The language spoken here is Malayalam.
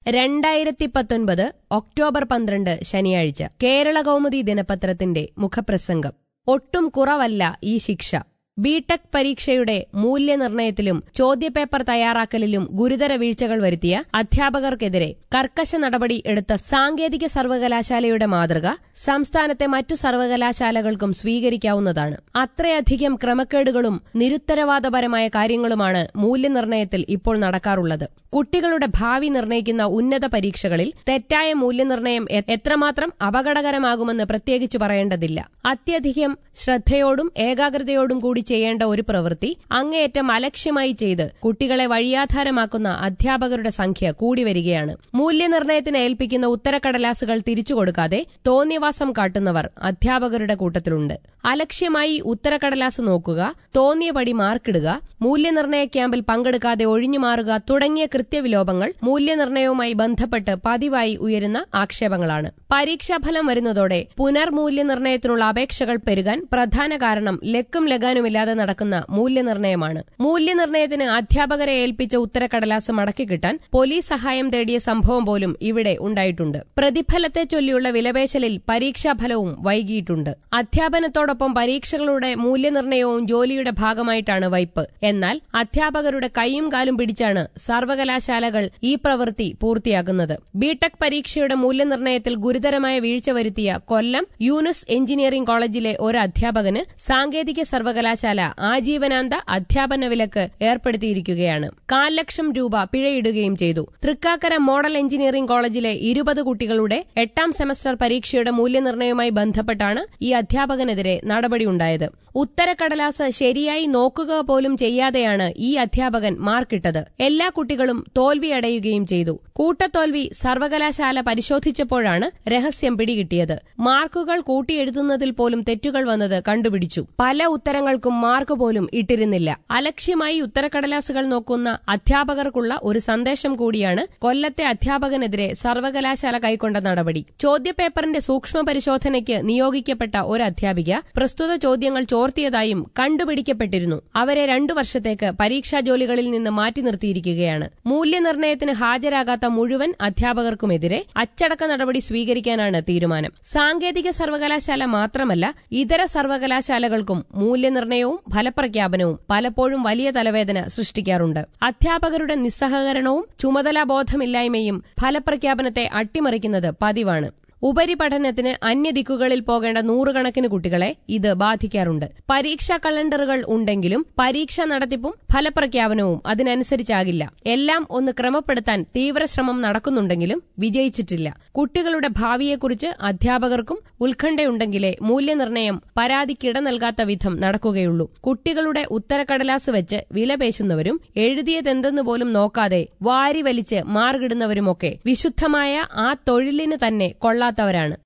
രണ്ടായിരത്തി പത്തൊൻപത് ഒക്ടോബർ പന്ത്രണ്ട് ശനിയാഴ്ച കേരള കൗമുദി ദിനപത്രത്തിന്റെ മുഖപ്രസംഗം ഒട്ടും കുറവല്ല ഈ ശിക്ഷ ബിടെക് പരീക്ഷയുടെ മൂല്യനിർണയത്തിലും ചോദ്യപേപ്പർ തയ്യാറാക്കലിലും ഗുരുതര വീഴ്ചകൾ വരുത്തിയ അധ്യാപകർക്കെതിരെ കർക്കശ നടപടി എടുത്ത സാങ്കേതിക സർവകലാശാലയുടെ മാതൃക സംസ്ഥാനത്തെ മറ്റു സർവകലാശാലകൾക്കും സ്വീകരിക്കാവുന്നതാണ് അത്രയധികം ക്രമക്കേടുകളും നിരുത്തരവാദപരമായ കാര്യങ്ങളുമാണ് മൂല്യനിർണയത്തിൽ ഇപ്പോൾ നടക്കാറുള്ളത് കുട്ടികളുടെ ഭാവി നിർണയിക്കുന്ന ഉന്നത പരീക്ഷകളിൽ തെറ്റായ മൂല്യനിർണയം എ- എത്രമാത്രം അപകടകരമാകുമെന്ന് പ്രത്യേകിച്ചു പറയേണ്ടതില്ല അത്യധികം ശ്രദ്ധയോടും ഏകാഗ്രതയോടും കൂടി ചെയ്യേണ്ട ഒരു പ്രവൃത്തി അങ്ങേയറ്റം അലക്ഷ്യമായി ചെയ്ത് കുട്ടികളെ വഴിയാധാരമാക്കുന്ന അധ്യാപകരുടെ സംഖ്യ കൂടി വരികയാണ് മൂല്യനിർണയത്തിന് ഏൽപ്പിക്കുന്ന ഉത്തരക്കടലാസുകൾ തിരിച്ചു കൊടുക്കാതെ തോന്നിയവാസം കാട്ടുന്നവർ അധ്യാപകരുടെ കൂട്ടത്തിലുണ്ട് അലക്ഷ്യമായി ഉത്തരക്കടലാസ് നോക്കുക തോന്നിയപടി മാർക്കിടുക മൂല്യനിർണയ ക്യാമ്പിൽ പങ്കെടുക്കാതെ ഒഴിഞ്ഞുമാറുക തുടങ്ങിയ കൃത്യവിലോപങ്ങൾ മൂല്യനിർണയവുമായി ബന്ധപ്പെട്ട് പതിവായി ഉയരുന്ന ആക്ഷേപങ്ങളാണ് പരീക്ഷാഫലം വരുന്നതോടെ പുനർമൂല്യനിർണയത്തിനുള്ള അപേക്ഷകൾ പെരുകാൻ പ്രധാന കാരണം ലക്കും ലഗാനുമില്ലാതെ നടക്കുന്ന മൂല്യനിർണയമാണ് മൂല്യനിർണയത്തിന് അധ്യാപകരെ ഏൽപ്പിച്ച ഉത്തരക്കടലാസ് മടക്കി കിട്ടാൻ പോലീസ് സഹായം തേടിയ സംഭവം പോലും ഇവിടെ ഉണ്ടായിട്ടുണ്ട് പ്രതിഫലത്തെ ചൊല്ലിയുള്ള വിലപേശലിൽ പരീക്ഷാഫലവും വൈകിയിട്ടുണ്ട് അധ്യാപനത്തോടൊപ്പം പരീക്ഷകളുടെ മൂല്യനിർണയവും ജോലിയുടെ ഭാഗമായിട്ടാണ് വയ്പ് എന്നാൽ അധ്യാപകരുടെ കൈയും കാലും പിടിച്ചാണ് സർവകലാശാലകൾ ഈ പ്രവൃത്തി പൂർത്തിയാക്കുന്നത് ബിടെക് പരീക്ഷയുടെ മൂല്യനിർണയത്തിൽ ഗുരുതരമായ വീഴ്ച വരുത്തിയ കൊല്ലം യൂനുസ് എഞ്ചിനീയറിംഗ് കോളേജിലെ ഒരു അധ്യാപകന് സാങ്കേതിക സർവകലാശാല ആജീവനാന്ത അധ്യാപന വിലക്ക് ഏർപ്പെടുത്തിയിരിക്കുകയാണ് കാൽ ലക്ഷം രൂപ പിഴയിടുകയും ചെയ്തു തൃക്കാക്കര മോഡൽ എഞ്ചിനീയറിംഗ് കോളേജിലെ ഇരുപത് കുട്ടികളുടെ എട്ടാം സെമസ്റ്റർ പരീക്ഷയുടെ മൂല്യനിർണയവുമായി ബന്ധപ്പെട്ടാണ് ഈ അധ്യാപകനെതിരെ നടപടിയുണ്ടായത് ഉത്തരക്കടലാസ് ശരിയായി നോക്കുക പോലും ചെയ്യാതെയാണ് ഈ അധ്യാപകൻ മാർക്കിട്ടത് എല്ലാ കുട്ടികളും തോൽവിയടയുകയും ചെയ്തു കൂട്ടത്തോൽവി സർവകലാശാല പരിശോധിച്ചപ്പോഴാണ് രഹസ്യം പിടികിട്ടിയത് മാർക്കുകൾ കൂട്ടിയെഴുതുന്നതിൽ പോലും തെറ്റുകൾ വന്നത് കണ്ടുപിടിച്ചു പല ഉത്തരങ്ങൾക്കും മാർക്ക് പോലും ഇട്ടിരുന്നില്ല അലക്ഷ്യമായി ഉത്തരക്കടലാസുകൾ നോക്കുന്ന അധ്യാപകർക്കുള്ള ഒരു സന്ദേശം കൂടിയാണ് കൊല്ലത്തെ അധ്യാപകനെതിരെ സർവകലാശാല കൈക്കൊണ്ട നടപടി ചോദ്യപേപ്പറിന്റെ സൂക്ഷ്മ പരിശോധനയ്ക്ക് നിയോഗിക്കപ്പെട്ട ഒരു അധ്യാപിക പ്രസ്തുത ചോദ്യങ്ങൾ ചോർത്തിയതായും കണ്ടുപിടിക്കപ്പെട്ടിരുന്നു അവരെ രണ്ടു വർഷത്തേക്ക് പരീക്ഷാ ജോലികളിൽ നിന്ന് മാറ്റി നിർത്തിയിരിക്കുകയാണ് മൂല്യനിർണയത്തിന് ഹാജരാകാത്ത മുഴുവൻ അധ്യാപകർക്കുമെതിരെ അച്ചടക്ക നടപടി സ്വീകരിക്കാനാണ് തീരുമാനം സാങ്കേതിക സർവകലാശാല മാത്രമല്ല ഇതര സർവകലാശാലകൾക്കും മൂല്യനിർണയവും ഫലപ്രഖ്യാപനവും പലപ്പോഴും വലിയ തലവേദന സൃഷ്ടിക്കാറുണ്ട് അധ്യാപകരുടെ നിസ്സഹകരണവും ചുമതലാബോധമില്ലായ്മയും ഫലപ്രഖ്യാപനത്തെ അട്ടിമറിക്കുന്നത് പതിവാണ് ഉപരിപഠനത്തിന് അന്യദിക്കുകളിൽ പോകേണ്ട നൂറുകണക്കിന് കുട്ടികളെ ഇത് ബാധിക്കാറുണ്ട് പരീക്ഷാ കലണ്ടറുകൾ ഉണ്ടെങ്കിലും പരീക്ഷാ നടത്തിപ്പും ഫലപ്രഖ്യാപനവും അതിനനുസരിച്ചാകില്ല എല്ലാം ഒന്ന് ക്രമപ്പെടുത്താൻ തീവ്രശ്രമം നടക്കുന്നുണ്ടെങ്കിലും വിജയിച്ചിട്ടില്ല കുട്ടികളുടെ ഭാവിയെക്കുറിച്ച് അധ്യാപകർക്കും ഉത്കണ്ഠയുണ്ടെങ്കിലേ മൂല്യനിർണയം പരാതിക്കിട നൽകാത്ത വിധം നടക്കുകയുള്ളൂ കുട്ടികളുടെ ഉത്തരക്കടലാസ് വെച്ച് വിലപേശുന്നവരും എഴുതിയതെന്തെന്ന് പോലും നോക്കാതെ വാരി വലിച്ച് മാർകിടുന്നവരുമൊക്കെ വിശുദ്ധമായ ആ തൊഴിലിന് തന്നെ കൊള്ളാത്തവരാണ്